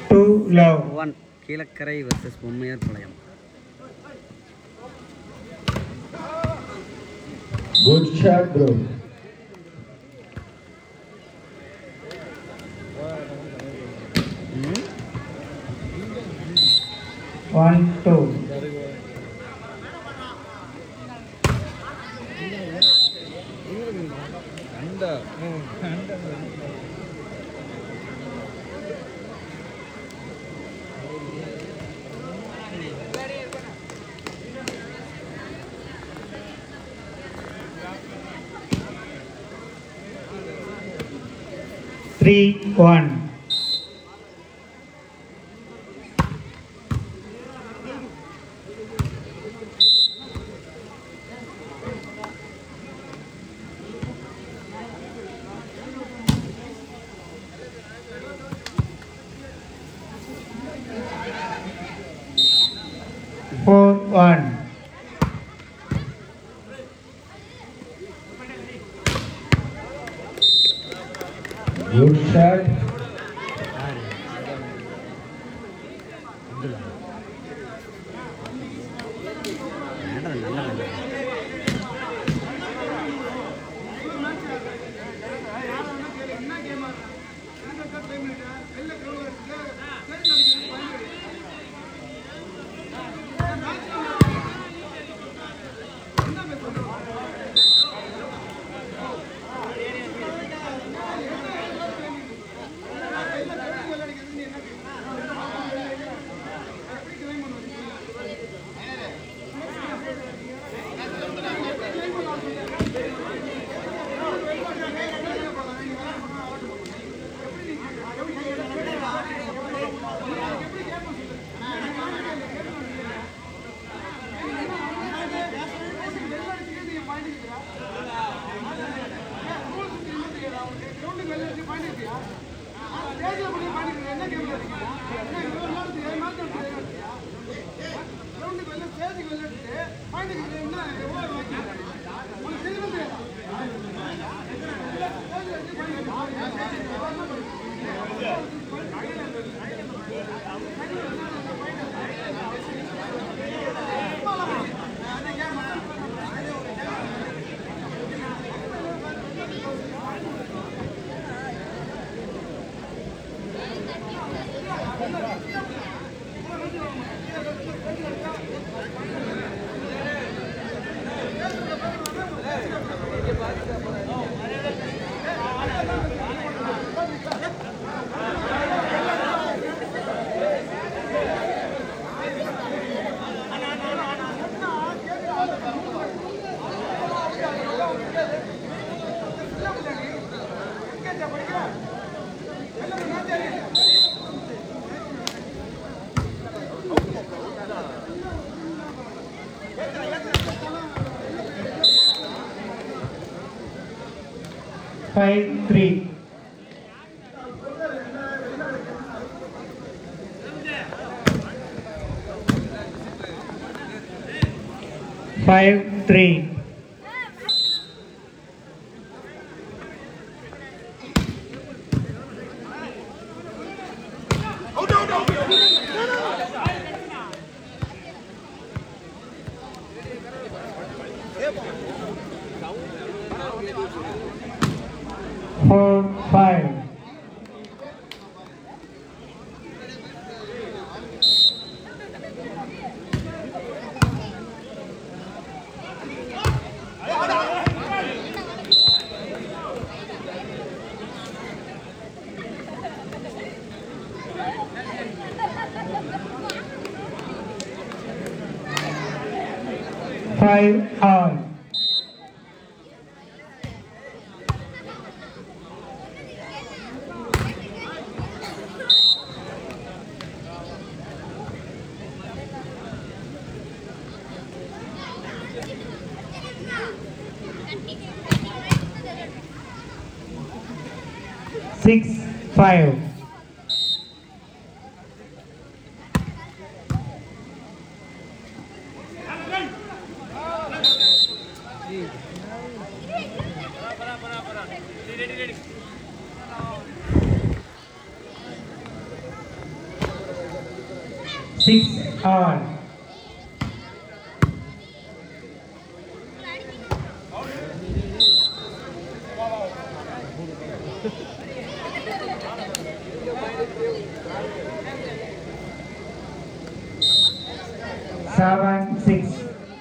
Two love one Kilakarai versus Bommaiyar Palayam Good shot, bro. One two three one four one Good shot. நல்லது நல்லது five three five three four five five all six five Six all. Seven six.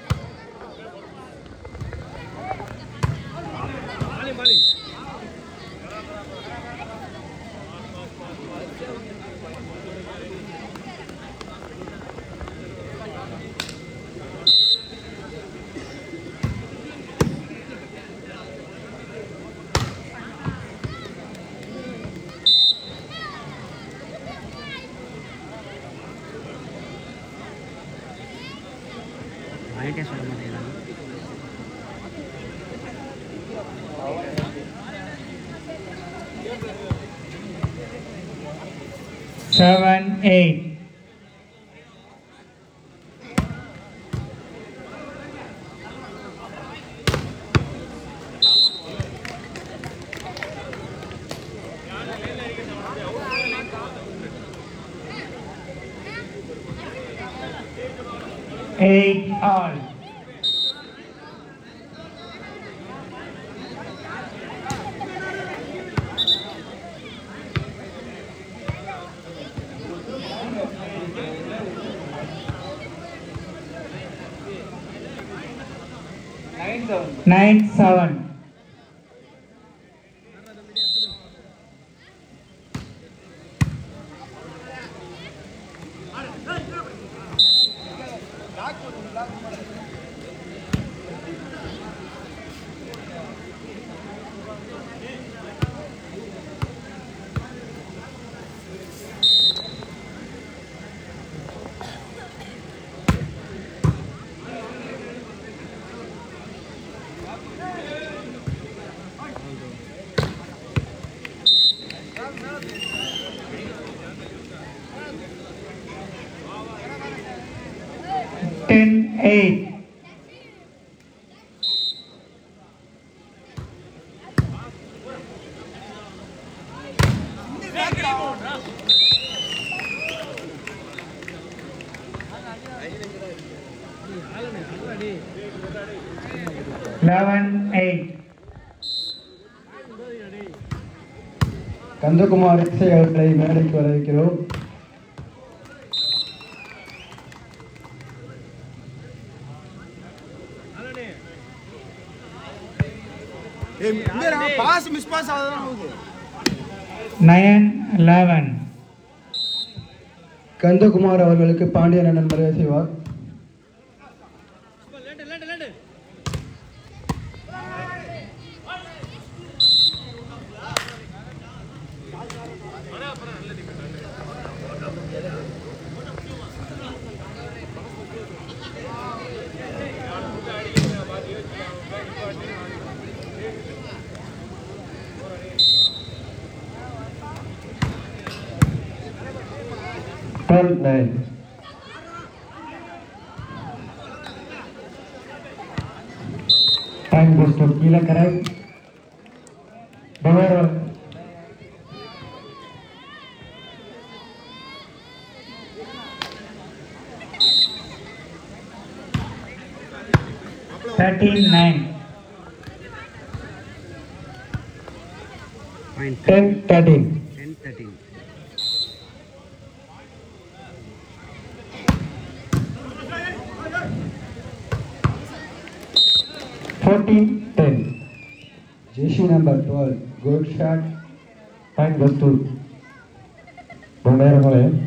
பாயிண்டே சொல்ல மாட்டேங்கிறாங்க Seven eight. Eight all. Nine seven. Ten eight. Eleven eight. Kandakumar இசை அவர்களை மேடைக்கு வரவேற்கிறோம் pass miss pass ஆகுதுதான் ஆகுது Nine eleven. கந்தகுமார் அவர்களுக்கு பாண்டியன் அண்ணன் மரியாதை செய்வார் twelve nine Time goes to Kilakarai. Bavaro. Thirteen nine. Point ten thirteen ten thirteen fourteen ten ஜெஷி number twelve good shot point goes to Ponneramalaiyam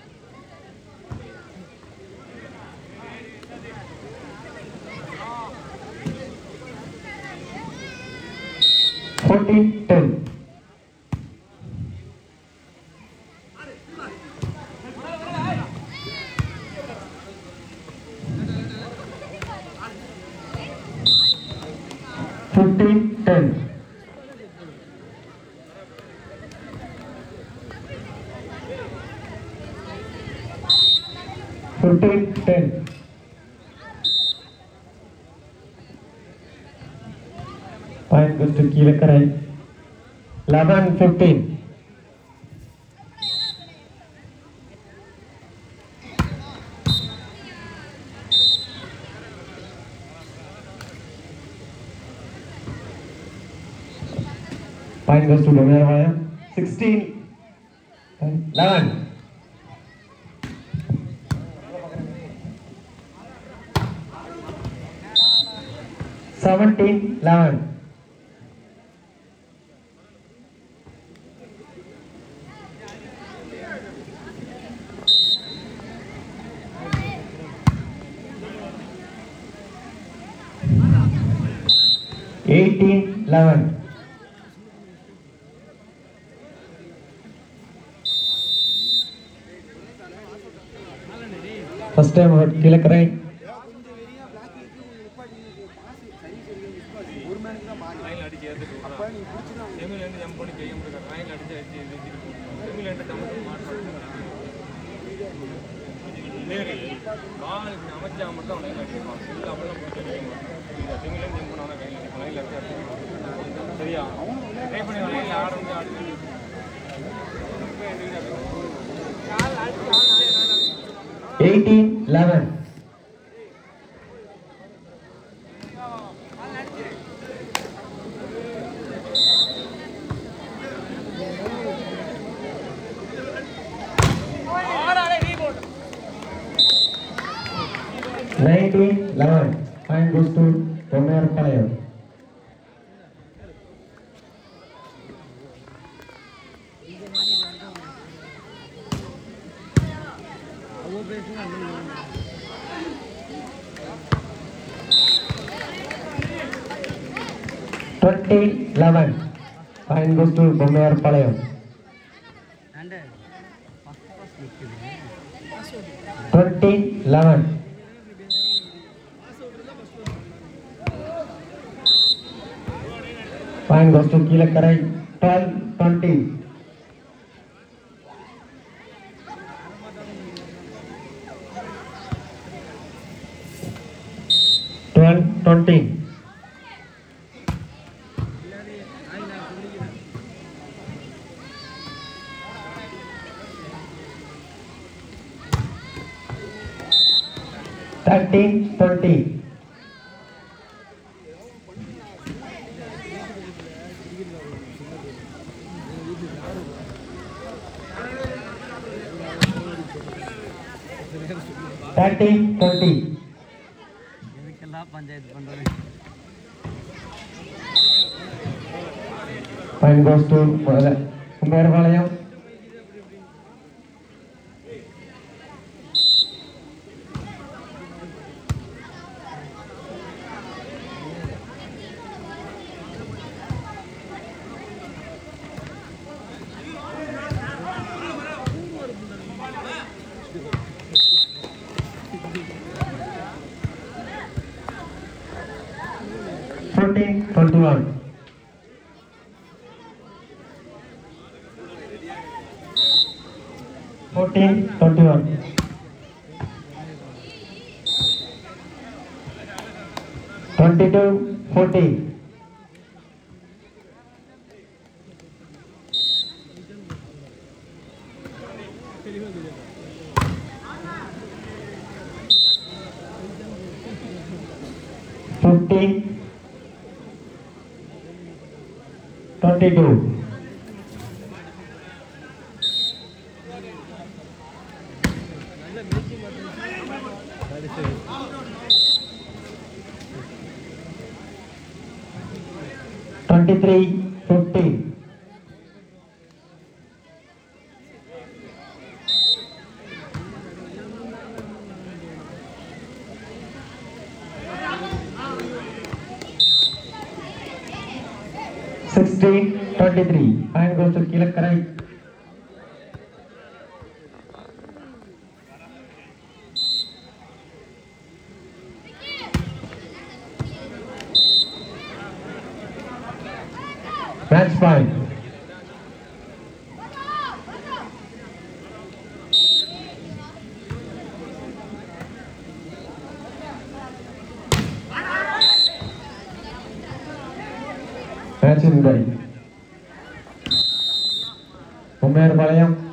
fourteen ten fifteen ten fifteen ten point goes to Kilakarai eleven fifteen Point goes to Domervaya. 16, 11. Seventeen, eleven. Eighteen, eleven. First time out, Kilakarai. சரியா try பண்ணி லைன்ல ஆரம்பிச்சு ஆடுது Eighteen, eleven. Nineteen, eleven. Point goes to Tomer Palayam. Twenty, eleven. Point goes to Tomer Palayam. And first first நிற்குது Twenty, eleven. Point goes to Kilakarai. Twelve, twenty. Twelve, twenty. Thirteen, twenty. Thirty, twenty. எதுக்கெல்லாம் பஞ்சாயத்து பண்ணுறது Point goes to Kumarapalayam. Fourteen, twenty-one. Fourteen, twenty-one. Twenty-two, forty. Fifty, twenty-two. Twenty-three, fifty. Sixteen, twenty-three. Point goes to Kilakarai. Match point. Match in ready. Umair Palayam.